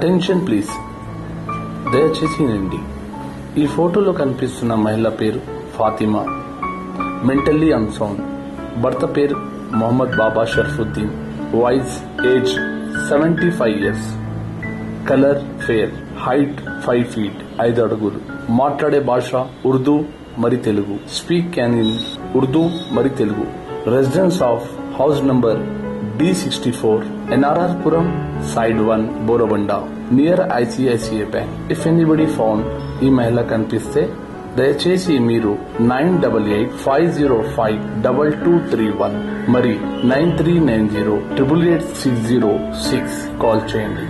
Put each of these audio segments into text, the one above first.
Attention please దయచేసి వినండి ఈ ఫోటోలో కనిపిస్తున్న మహిళ పేరు ఫాతిమా మెంటల్లీ అన్సౌండ్ భర్త పేరు Mohammed Baba Sharfuddin voice age seventy five years colour fair height five feet ఐదు అడుగులు మాట్లాడే భాష ఉర్దూ మరి Telugu speak can in Urdu మరి Telugu residence of house number D sixty four NRR Puram side one Borabanda near ICICI bank if anybody found ఈ మహిళ కనిపిస్తే దయచేసి మీరు nine double eight five zero five double two three one మరి nine three nine zero triple eight six zero six call చేయండి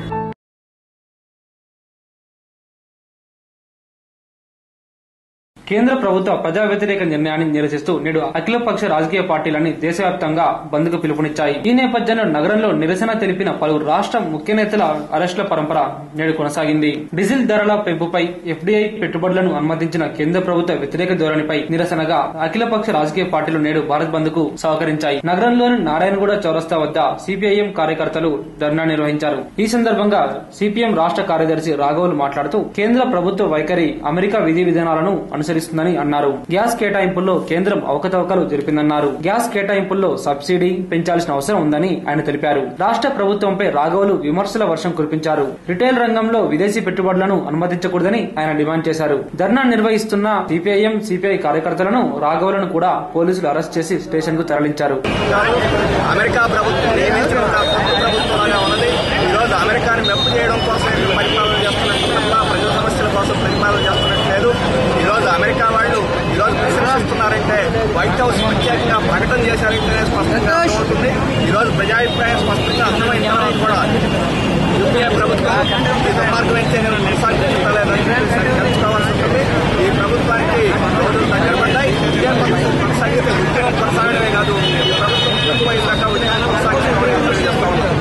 కేంద్ర ప్రభుత్వ ప్రజా వ్యతిరేక నిర్ణయాన్ని నిరసిస్తూ నేడు అఖిలపక్ష రాజకీయ పార్టీలన్నీ దేశవ్యాప్తంగా బంద్కు పిలుపునిచ్చాయి ఈ నేపథ్యంలో నగరంలో నిరసన తెలిపిన పలువురు రాష్ట్ర ముఖ్య నేతల అరెస్టుల పరంపర నేడు కొనసాగింది డీజిల్ ధరల పెంపుపై ఎఫ్డీఐ పెట్టుబడులను అనుమతించిన కేంద్ర ప్రభుత్వ వ్యతిరేక ధోరణిపై నిరసనగా అఖిలపక్ష రాజకీయ పార్టీలు నేడు భారత్ బంద్ కు సహకరించాయి నగరంలోని నారాయణగూడ చౌరస్తా వద్ద సిపిఐఎం కార్యకర్తలు ధర్నా నిర్వహించారు ఈ సందర్భంగా సిపిఎం రాష్ట్ర కార్యదర్శి రాఘవులు మాట్లాడుతూ కేంద్ర ప్రభుత్వ వైఖరి అమెరికా విధి విధానాలను అనుసరిస్తుందని అన్నారు గ్యాస్ కేటాయింపుల్లో కేంద్రం అవకతవకలు జరిపిందన్నారు గ్యాస్ కేటాయింపుల్లో సబ్సిడీ పెంచాల్సిన అవసరం ఉందని ఆయన తెలిపారు రాష్ట్ర ప్రభుత్వంపై రాఘవులు విమర్శల వర్షం కురిపించారు రిటైల్ రంగంలో విదేశీ పెట్టుబడులను అనుమతించకూడదని ఆయన డిమాండ్ చేశారు ధర్నా నిర్వహిస్తున్న సిపిఐఎం సిపిఐ కార్యకర్తలను రాఘవులను కూడా పోలీసులు అరెస్ట్ చేసి స్టేషన్ కు తరలించారు అమెరికా ప్రభుత్వం నియమించిన కొత్త ప్రభుత్వంలాగా ఉన్నది ఈరోజు అమెరికాని మెప్పు చేయడం కోసం వీళ్ళు పరిపాలన చేస్తున్నట్టు తప్ప ప్రజల సమస్యల కోసం పరిపాలన చేస్తున్నట్టు లేదు ఈరోజు అమెరికా వాళ్ళు ఈరోజు ప్రశ్నిస్తున్నారంటే వైట్ హౌస్ ప్రత్యేకంగా ప్రకటన చేశారంటేనే స్పష్టంగా అర్థమవుతుంది ఈరోజు ప్రజాభిప్రాయం స్పష్టంగా అర్థమైన తర్వాత కూడా యూపీఏ ప్రభుత్వం ఈ దుర్మార్గం అయితే నేను నిరసానించలేదని తెలుసుకోవాల్సి ఉంటుంది ఈ ప్రభుత్వానికి రోజులు దగ్గర పడ్డాయి ఇదే ప్రభుత్వం కొనసాగితే ఉద్యమం కొనసాగడమే కాదు ఈ ప్రభుత్వం తక్కువైందాక ఉద్యమం కొనసాగించే ప్రయత్నం చేస్తా ఉన్నాం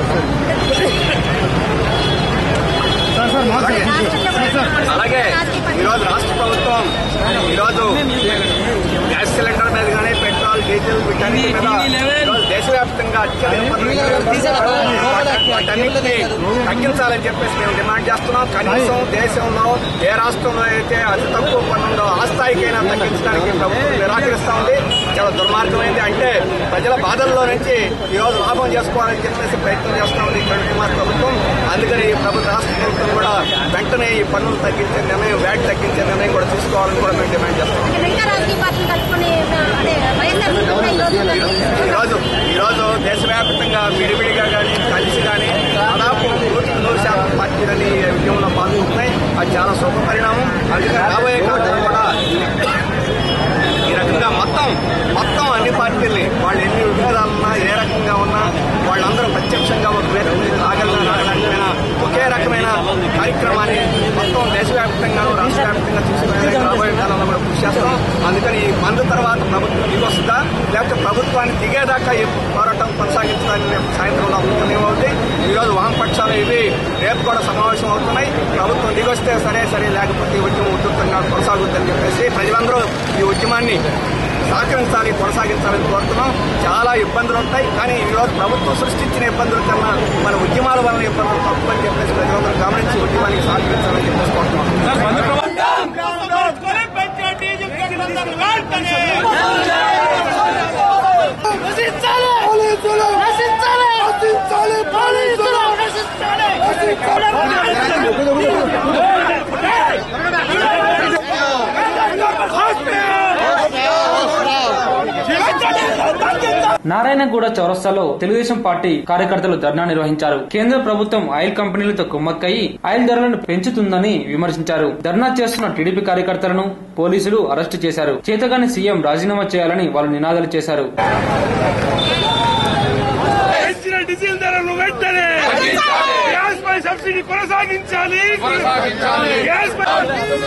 అలాగే ఈరోజు రాష్ట్ర ప్రభుత్వం ఈరోజు గ్యాస్ సిలిండర్ మీద కానీ పెట్రోల్ డీజిల్ వీటన్నిటి మీద ఈరోజు దేశవ్యాప్తంగా అత్యధిక పన్నులు విధిస్తున్నారు. వాటన్నిటిని తగ్గించాలని చెప్పేసి మేము డిమాండ్ చేస్తున్నాం కనీసం దేశంలో ఏ రాష్ట్రంలో అయితే అతి తక్కువ పన్ను ఉందో ఆ స్థాయికైనా తగ్గించడానికి ప్రభుత్వం నిరాకరిస్తా ఉంది చాలా దుర్మార్గమైంది అంటే ప్రజల బాధల్లో నుంచి ఈరోజు లాభం చేసుకోవాలని చెప్పేసి ప్రయత్నం చేస్తా ఉంది ఇక్కడ మా ప్రభుత్వం అందుకని ఈ ప్రభుత్వ రాష్ట్ర ప్రభుత్వం కూడా వెంటనే ఈ పన్నులు తగ్గించే నిర్ణయం వ్యాట్ తగ్గించే నిర్ణయం కూడా తీసుకోవాలని కూడా మేము డిమాండ్ చేస్తాం మిగతా రాజకీయ పార్టీలు కలుపుకొని అదే వైఎస్ఆర్ కూడా ఈ రోజు ఈరోజు ఈరోజు దేశవ్యాప్తంగా విడివిడిగా కానీ కలిసి కానీ దాదాపు నూటికి నూరు శాతం పార్టీలని ఈ ఉద్యమంలో పాల్గొంటున్నాయి అది చాలా శుభ పరిణామం అందుకని రాబోయే కాలంలో కూడా ఈ రకంగా మొత్తం మొత్తం అన్ని పార్టీల్ని వాళ్ళు ఎన్ని విభేదాలున్నా ఏ రకంగా ఉన్నా వాళ్ళందరూ ప్రత్యక్షంగా ఒక వేదిక మీద రాగలన రాగలకపోయినా ఒకే రకమైన కార్యక్రమాన్ని మొత్తం దేశవ్యాప్తంగాను రాష్ట్ర వ్యాప్తంగా తీసుకునే రాబోయే కాలంలో కూడా కృషి చేస్తాం అందుకని ఈ బంద్ తర్వాత ప్రభుత్వం దిగొస్తుందా లేకపోతే ప్రభుత్వాన్ని దిగేదాకా ఈ పోరాటం కొనసాగించడానికి రేపు సాయంత్రంలో అవుతుంది ఈ రోజు వామపక్షాలు ఇవి రేపు కూడా సమావేశం అవుతున్నాయి ప్రభుత్వం దిగొస్తే సరే సరే లేకపోతే ఈ ఉద్యమం ఉధృతంగా కొనసాగుద్దని చెప్పేసి ప్రజలందరూ ఈ ఉద్యమాన్ని సహకరించాలి కొనసాగించాలని కోరుతున్నాం చాలా ఇబ్బందులు ఉంటాయి కానీ ఈ రోజు ప్రభుత్వం సృష్టించిన ఇబ్బందుల కన్నా మన ఉద్యమాల వలన ఇబ్బందులు తప్పు అని చెప్పేసి ప్రజలందరూ గమనించి ఉద్యమానికి సహకరించాలని చెప్పేసి కోరుతున్నాం నారాయణగూడ చౌరస్తాలో తెలుగుదేశం పార్టీ కార్యకర్తలు ధర్నా నిర్వహించారు కేంద్ర ప్రభుత్వం ఆయిల్ కంపెనీలతో కుమ్మక్కయి ఆయిల్ ధరలను పెంచుతుందని విమర్శించారు ధర్నా చేస్తున్న టీడీపీ కార్యకర్తలను పోలీసులు అరెస్టు చేశారు చేతగాని సీఎం రాజీనామా చేయాలని వాళ్ళు నినాదాలు చేశారు పెంచిన డీజిల్ ధరలు వెంటనే గ్యాస్ పై సబ్సిడీ కొనసాగించాలి గ్యాస్ పై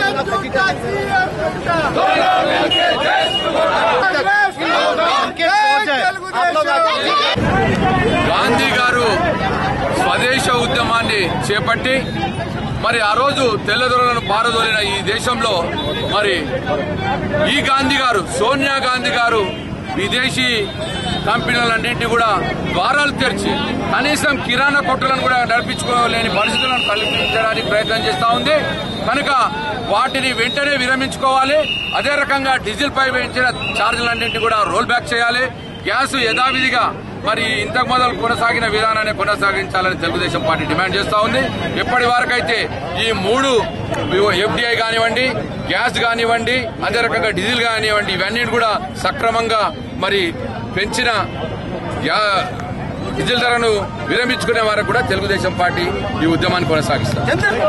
గాంధీ గారు స్వదేశ ఉద్యమాన్ని చేపట్టి మరి ఆ రోజు తెల్లదొరలను పారదోలిన ఈ దేశంలో మరి ఈ గాంధీ గారు సోనియా గాంధీ గారు విదేశీ కంపెనీలన్నింటినీ కూడా ద్వారాలు తెరిచి కనీసం కిరాణా కొట్టులను కూడా నడిపించుకోలేని పరిస్థితులను కల్పించడానికి ప్రయత్నం చేస్తా ఉంది కనుక వాటిని వెంటనే విరమించుకోవాలి అదే రకంగా డీజిల్ పై పెంచిన ఛార్జీలన్నింటినీ కూడా రోల్ బ్యాక్ చేయాలి గ్యాస్ యథావిధిగా మరి ఇంతకు మొదలు కొనసాగిన విధానాన్ని కొనసాగించాలని తెలుగుదేశం పార్టీ డిమాండ్ చేస్తా ఉంది ఎప్పటి వరకైతే ఈ మూడు ఎఫ్డీఐ కానివ్వండి గ్యాస్ కానివ్వండి అదే రకంగా డీజిల్ కానివ్వండి ఇవన్నీ కూడా సక్రమంగా మరి పెంచిన గ్యా- డీజిల్ ధరను విరమించుకునే వరకు కూడా తెలుగుదేశం పార్టీ ఈ ఉద్యమాన్ని కొనసాగిస్తారు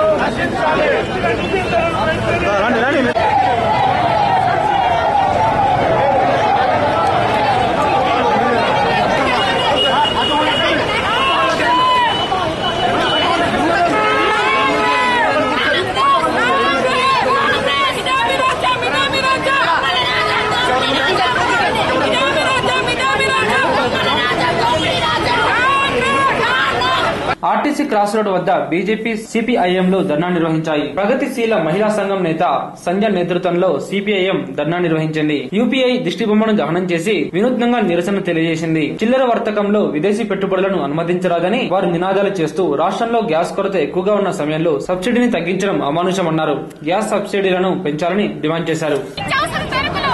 ఆర్టీసీ క్రాస్ రోడ్ వద్ద బీజేపీ సిపిఐఎంలు ధర్నా నిర్వహించాయి ప్రగతిశీల మహిళా సంఘం నేత సంజయ్ నేతృత్వంలో సిపిఐఎం ధర్నా నిర్వహించింది యూపీఐ దిష్టిబొమ్మను దహనం చేసి వినూత్నంగా నిరసన తెలియజేసింది చిల్లర వర్తకంలో విదేశీ పెట్టుబడులను అనుమతించరాదని వారు నినాదాలు చేస్తూ రాష్ట్రంలో గ్యాస్ కొరత ఎక్కువగా ఉన్న సమయంలో సబ్సిడీని తగ్గించడం అమానుషమన్నారు గ్యాస్ సబ్సిడీలను పెంచాలని డిమాండ్ చేశారు నిత్యావసర సరుకులు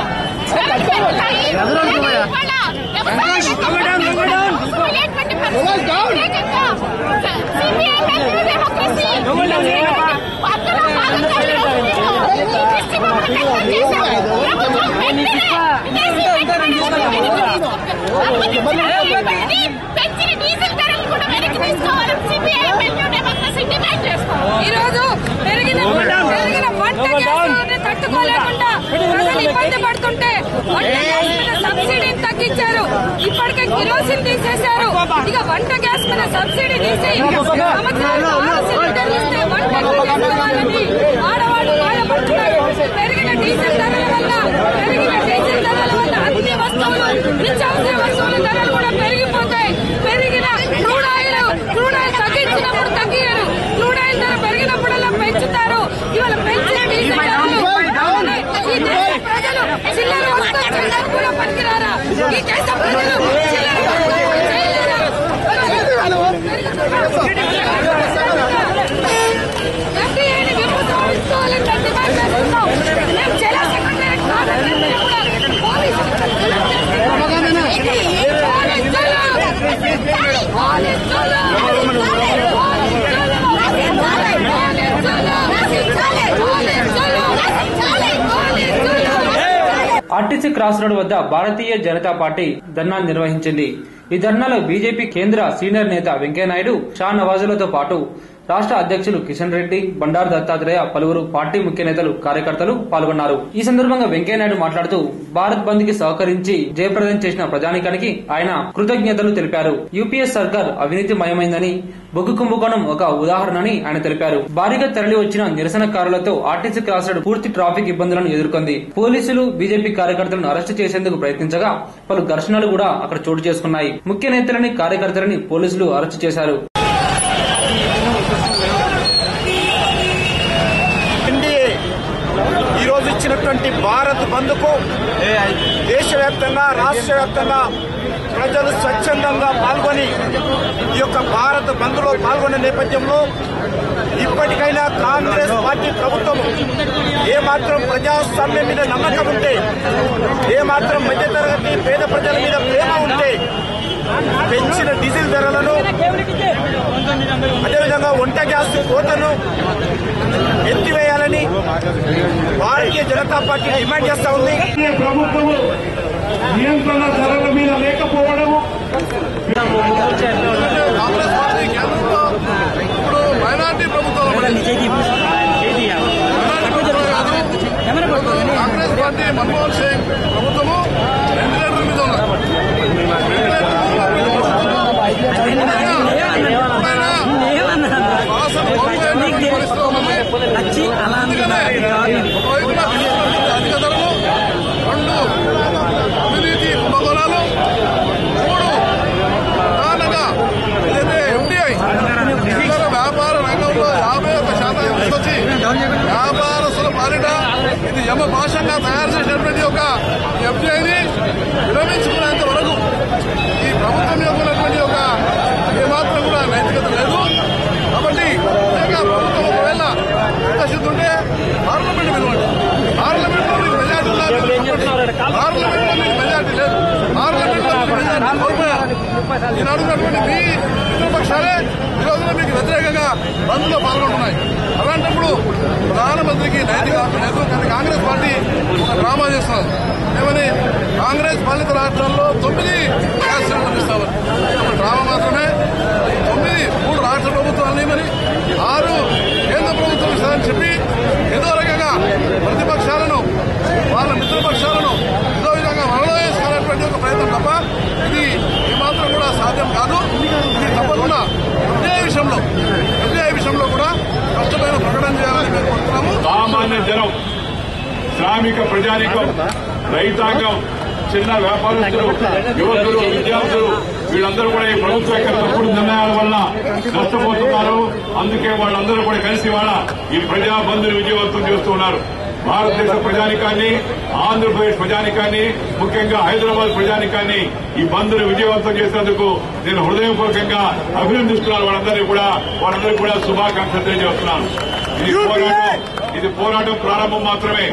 లేనటువంటి పరిస్థితి. ఏకంగా CPI మరియు డెమోక్రసీ అందులో భాగంగా ఈరోజు మేము ఈ ఫెస్టివల్ ప్రకటన చేశాము. ప్రభుత్వం వెంటనే విదేశీ పెట్టుబడులను వెనక్కి తీసుకోవాలి. పెంచిన డీజిల్ ధరలు కూడా వెనక్కి తీసుకోవాలని సిపిఐ మరియు డెమోక్రసీ డిమాండ్ చేస్తాం ఈ రోజు పెరిగిన పెరిగిన వంట గ్యాస్ తట్టుకోలేకుండా ప్రజలు ఇబ్బంది పడుతుంటే వంట గ్యాస్ మీద సబ్సిడీని తగ్గించారు ఇప్పటికే కిరోసిన్ తీసేశారు ఇక వంట గ్యాస్ మీద సబ్సిడీ తీసి సంవత్సరానికి ఆరు సిలిండర్లు ఇస్తే వంట చేసుకోవాలని ఆడవాళ్ళు బాధపడుతున్నారు పెరిగిన డీజిల్ ధరల వల్ల పెరిగిన డీజిల్ ధరల వల్ల అన్ని వస్తువులు నిత్యావసర వస్తువుల ధరలు కూడా పెరిగిపోతాయి పెరిగిన క్రూడ్ ఆయిల్ క్రూడ్ ఆయిల్ తగ్గించినప్పుడు తగ్గియరు క్రూడ్ ఆయిల్ ధర పెరిగినప్పుడల్లా పెంచుతారు ఇవాళ పెంచిన డీజిల్ ధరలు ఈ దేశ ప్రజలు చిల్లర వస్తువు చిల్లర కూడా పనికిరారా ఈ దేశ ప్రజలు చిల్లర వస్తువు చేయలేరా? ఎఫ్డీఐని విమర్శించుకోవాలని మేము డిమాండ్ చేస్తున్నాం. మేము జిల్లా సెక్రటరీ కాదంటే కూడా పోలీసులు ఆర్టీసీ క్రాస్ రోడ్ వద్ద భారతీయ జనతా పార్టీ ధర్నా నిర్వహించింది ఈ ధర్నాలో బీజేపీ కేంద్ర సీనియర్ నేత వెంకయ్యనాయుడు షా నవాజులతో పాటు రాష్ట్ర అధ్యక్షులు కిషన్ రెడ్డి బండారు దత్తాత్రేయ పలువురు పార్టీ ముఖ్య నేతలు కార్యకర్తలు పాల్గొన్నారు ఈ సందర్భంగా వెంకయ్యనాయుడు మాట్లాడుతూ భారత్ బంద్ కి సహకరించి జయప్రదం చేసిన ప్రజానికానికి ఆయన కృతజ్ఞతలు తెలిపారు యూపీఎస్ సర్కార్ అవినీతి మయమైందని బొగ్గు కుంభకోణం ఒక ఉదాహరణని ఆయన తెలిపారు భారీగా తరలి వచ్చిన నిరసనకారులతో ఆర్టీసీ క్రాస్ రోడ్ పూర్తి ట్రాఫిక్ ఇబ్బందులను ఎదుర్కొంది పోలీసులు బీజేపీ కార్యకర్తలను అరెస్టు చేసేందుకు ప్రయత్నించగా పలు ఘర్షణలు కూడా అక్కడ చోటు చేసుకున్నాయి ముఖ్య నేతలని కార్యకర్తలని పోలీసులు అరెస్టు చేశారు ఎన్డీఏ ఈరోజు ఇచ్చినటువంటి భారత్ బంద్కు దేశవ్యాప్తంగా రాష్ట్ర వ్యాప్తంగా ప్రజలు స్వచ్ఛందంగా పాల్గొని ఈ యొక్క భారత్ బంద్లో పాల్గొన్న నేపథ్యంలో ఇప్పటికైనా కాంగ్రెస్ పార్టీ ప్రభుత్వం ఏమాత్రం ప్రజాస్వామ్యం మీద నమ్మకం ఉంటే ఏమాత్రం మధ్యతరగతి పేద ప్రజల మీద ప్రేమ ఉంటే పెంచిన డీజిల్ ధరలను అదేవిధంగా వంట గ్యాస్ కోతను ఎత్తివేయాలని భారతీయ జనతా పార్టీ డిమాండ్ చేస్తా ఉంది ప్రభుత్వము నియంత్రణ ధరల మీద లేకపోవడము కాంగ్రెస్ పార్టీ కేంద్రంలో ఇప్పుడు మైనార్టీ ప్రభుత్వం మైనార్టీ ప్రభుత్వం కాదు. కాంగ్రెస్ పార్టీ మన్మోహన్ సింగ్ ప్రభుత్వము వెంటిలేటర్ మీద ఉన్నారు శ్వాసను కోల్పోయేటువంటి పరిస్థితి ఉన్నది. అందుకనే ఒకవైపున అధిక ధరలు రెండు అవినీతి కుంభకోణాలు మూడు ప్రధానంగా ఏదైతే ఎఫ్డీఐ ఇతర వ్యాపార రంగంలో యాభై ఒక్క శాతం తీసుకొచ్చి వ్యాపారస్తుల పాలిట ఇది యమ భాషంగా తయారు చేసినటువంటి ఒక ఎఫ్ఐని విరమించుకునేంత వరకు ఈ ప్రభుత్వం యొక్క ఉన్నటువంటి ఒక ఏమాత్రం కూడా నైతికత లేదు కాబట్టి ముఖ్యంగా ప్రభుత్వం ఒకవేళ చిత్తశుద్ధి ఉంటే పార్లమెంట్ పిలవండి పార్లమెంట్ లో మీకు మెజార్టీ ఉండాలి పార్లమెంట్ లో మీకు మెజార్టీ లేదు పార్లమెంట్ లో మీకు మెజార్టీ కోల్పోయారు నేను అడుగున్నటువంటి మీ మిత్రపక్షాలే ఈ రోజున మీకు వ్యతిరేకంగా బంద్లో పాల్గొంటున్నాయి అలాంటప్పుడు ప్రధానమంత్రికి నైతిక హక్కు లేదు కానీ కాంగ్రెస్ పార్టీ ఒక డ్రామా చేస్తున్నారు ఏమని కాంగ్రెస్ పాలిత రాష్ట్రాల్లో తొమ్మిది గ్యాస్ సిలిండర్లు ఇస్తామని ఒక డ్రామా మాత్రమే తొమ్మిది మూడు రాష్ట్ర ప్రభుత్వాలు ఏమని ఆరు కేంద్ర ప్రభుత్వం ఇస్తారని చెప్పి ఏదో రకంగా ప్రతిపక్షాలను వాళ్ళ మిత్రపక్షాలను ఏదో విధంగా వలలో వేసుకోవాలనేటువంటి ఒక ప్రయత్నం తప్ప ఇది ఏమాత్రం కూడా సాధ్యం కాదు ఇది తప్పకుండా ఎఫ్డీఐ విషయంలో ఎఫ్డీఐ విషయంలో కూడా స్పష్టమైన ప్రకటన చేయాలని మేము కోరుతున్నాము సామాన్య జనం శ్రామిక ప్రజానికం రైతాంగం చిన్న వ్యాపారస్తులు యువకులు విద్యార్థులు వీళ్ళందరూ కూడా ఈ ప్రభుత్వ యొక్క తప్పుడు నిర్ణయాల వల్ల నష్టపోతున్నారు అందుకే వాళ్ళందరూ కూడా కలిసి వాళ్ళ ఈ ప్రజా బంధుని విజయవంతం చేస్తున్నారు భారతదేశ ప్రజానికాన్ని ఆంధ్రప్రదేశ్ ప్రజానికాన్ని ముఖ్యంగా హైదరాబాద్ ప్రజానికాన్ని ఈ బంద్ను విజయవంతం చేసినందుకు నేను హృదయపూర్వకంగా అభినందిస్తున్నాను వాళ్ళందరినీ కూడా వాళ్ళందరికీ కూడా శుభాకాంక్షలు తెలియజేస్తున్నాను ఇది పోరాటం ఇది పోరాటం ప్రారంభం మాత్రమే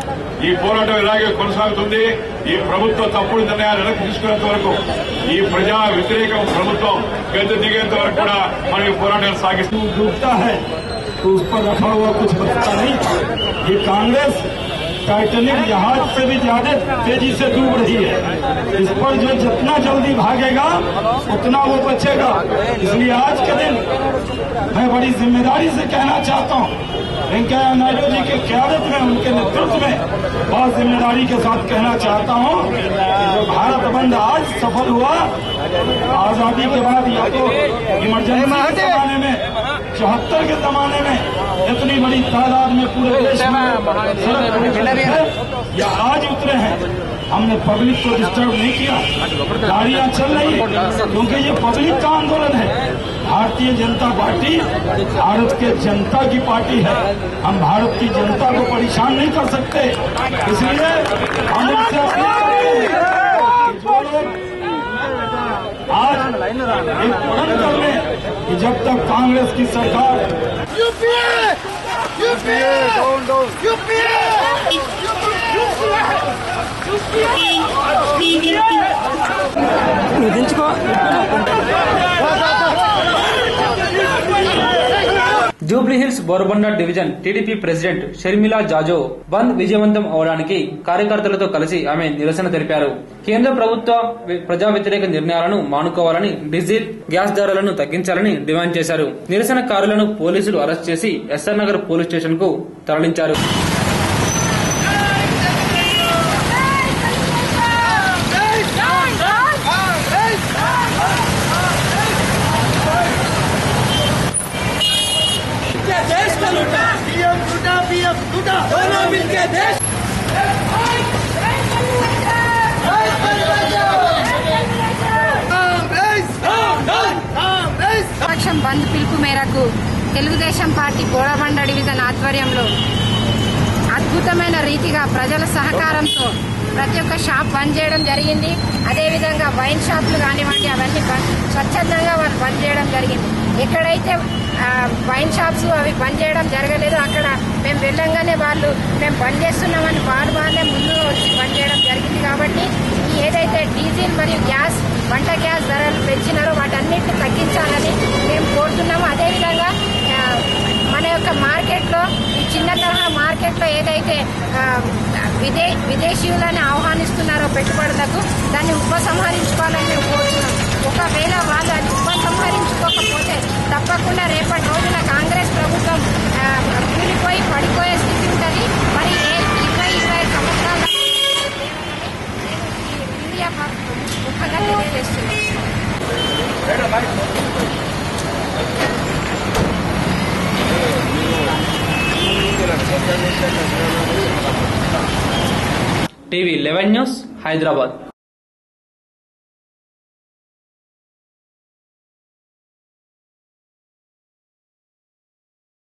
ఈ పోరాటం ఇలాగే కొనసాగుతుంది ఈ ప్రభుత్వ తప్పుడు నిర్ణయాలు వెనక్కి తీసుకునేంత వరకు ఈ ప్రజా వ్యతిరేక ప్రభుత్వం గద్దె దిగేంత వరకు కూడా మనం ఈ పోరాటాన్ని సాగిస్తూ डूबता है तो उस पर रखा हुआ कुछ बचता नहीं ये कांग्रेस टाइटेनिक जहाज से भी ज्यादा तेजी से डूब रही है इस पर जो जितना जल्दी भागेगा उतना वो बचेगा इसलिए आज के दिन मैं बड़ी जिम्मेदारी से कहना चाहता हूँ वेंकैया नायडू जी की क्यादत में उनके नेतृत्व में बहुत जिम्मेदारी के साथ कहना चाहता हूँ जो भारत बंद आज सफल हुआ आजादी के बाद या तो इमरजेंसी के जमाने में चौहत्तर के जमाने में इतनी बड़ी तादाद में पूरे देश में सड़क पर उतरे हैं या आज उतरे हैं हमने पब्लिक को डिस्टर्ब नहीं किया गाड़ियां चल रही है क्योंकि ये पब्लिक का आंदोलन है भारतीय जनता पार्टी भारत के जनता की पार्टी है हम भारत की जनता को परेशान नहीं कर सकते इसलिए हम उनसे अपील करते हैं कि जो लोग आज एक प्रण कर ले कि जब तक कांग्रेस की सरकार Jubilee Hills Borabanda division TDP president Sharmila జాజో బంద్ విజయవంతం అవడానికి కార్యకర్తలతో కలిసి ఆమె నిరసన తెలిపారు కేంద్ర ప్రభుత్వ వి- ప్రజా వ్యతిరేక నిర్ణయాలను మానుకోవాలని డీజిల్ గ్యాస్ ధరలను తగ్గించాలని డిమాండ్ చేశారు నిరసనకారులను పోలీసులు అరెస్ట్ చేసి ఎస్ఆర్ నగర్ పోలీస్ స్టేషన్ కు తరలించారు పక్షం బంద్ పిలుపు మేరకు తెలుగుదేశం పార్టీ బోడబండ డివిజన్ ఆధ్వర్యంలో అద్భుతమైన రీతిగా ప్రజల సహకారంతో ప్రతి ఒక్క షాప్ బంద్ చేయడం జరిగింది అదేవిధంగా వైన్ షాపులు కానివ్వండి అవన్నీ బంద్ స్వచ్ఛందంగా వాళ్ళు బంద్ చేయడం జరిగింది ఎక్కడైతే ఆ, వైన్ షాప్స్ అవి బంద్ చేయడం జరగలేదు అక్కడ మేము వెళ్ళంగానే వాళ్ళు మేము బంద్ చేస్తున్నామని వాళ్ళు వాళ్ళే ముందుగా వచ్చి బంద్ చేయడం జరిగింది కాబట్టి ఈ ఏదైతే డీజిల్ మరియు గ్యాస్ వంట గ్యాస్ ధరలు పెంచినారో వాటన్నిటిని తగ్గించాలని మేము కోరుతున్నాము అదేవిధంగా ఆ, మన యొక్క మార్కెట్లో ఈ చిన్న తరహా మార్కెట్లో ఏదైతే ఆ, విదే విదేశీయులని ఆహ్వానిస్తున్నారో పెట్టుబడులకు దాన్ని ఉపసంహరించుకోవాలని మేము కోరుతున్నాం ఒకవేళ వాళ్ళు అది ఉపసంహరించుకోకపోతే తప్పకుండా రేపటి రోజున కాంగ్రెస్ ప్రభుత్వం ఆ, కూలిపోయి పడిపోయే స్థితి ఉంటుంది మరి ఏ ఇరవై ఇరవై ఐదు సంవత్సరాల ఇండియా ముఖంగా తెలియజేస్తున్నాం టీవీ లెవెన్ న్యూస్ హైదరాబాద్